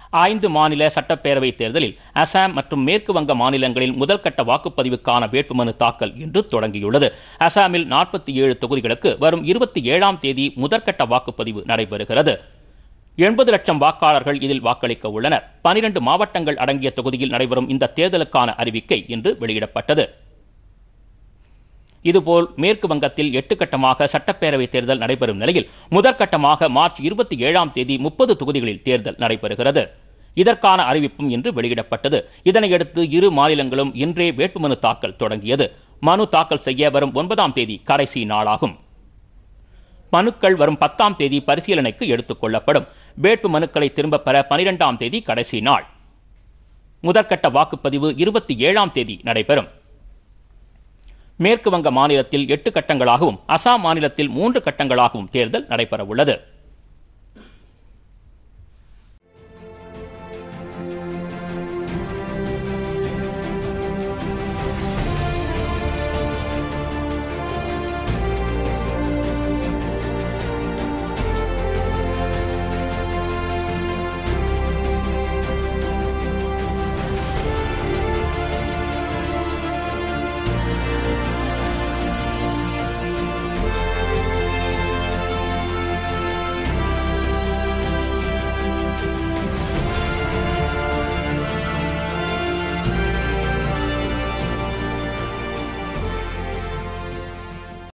ஐந்து மாநில சட்டப்பேரவை தேர்தலில் அசாம் மற்றும் மேற்கு வங்க மாநிலங்களில் முதல்கட்ட வாக்குப்பதிவுக்கான வேட்புமனு தாக்கல் இன்று தொடங்கியுள்ளது அசாமில் நாற்பத்தி ஏழு தொகுதிகளுக்கு வரும் இருபத்தி ஏழாம் தேதி முதற்கட்ட வாக்குப்பதிவு நடைபெறுகிறது எண்பது லட்சம் வாக்காளர்கள் இதில் வாக்களிக்க உள்ளனர் பனிரெண்டு மாவட்டங்கள் அடங்கிய தொகுதியில் நடைபெறும் இந்த தேர்தலுக்கான அறிவிக்கை இன்று வெளியிடப்பட்டது இதுபோல் மேற்கு வங்கத்தில் எட்டு கட்டமாக சட்டப்பேரவை தேர்தல் நடைபெறும் நிலையில் முதற்கட்டமாக மார்ச் இருபத்தி ஏழாம் தேதி முப்பது தொகுதிகளில் தேர்தல் நடைபெறுகிறது இதற்கான அறிவிப்பும் இன்று வெளியிடப்பட்டது இதனையடுத்து இரு மாநிலங்களும் இன்றே வேட்புமனு தாக்கல் தொடங்கியது மனு தாக்கல் செய்ய வரும் ஒன்பதாம் தேதி கடைசி நாளாகும் மனுக்கள் வரும் பத்தாம் தேதி பரிசீலனைக்கு எடுத்துக் கொள்ளப்படும் வேட்பு மனுக்களை திரும்பப் பெற பனிரெண்டாம் தேதி கடைசி நாள் முதற்கட்ட வாக்குப்பதிவு இருபத்தி ஏழாம் தேதி நடைபெறும் மேற்கு வங்க மாநிலத்தில் எட்டு கட்டங்களாகவும் அசாம் மாநிலத்தில் மூன்று கட்டங்களாகவும் தேர்தல் நடைபெற உள்ளது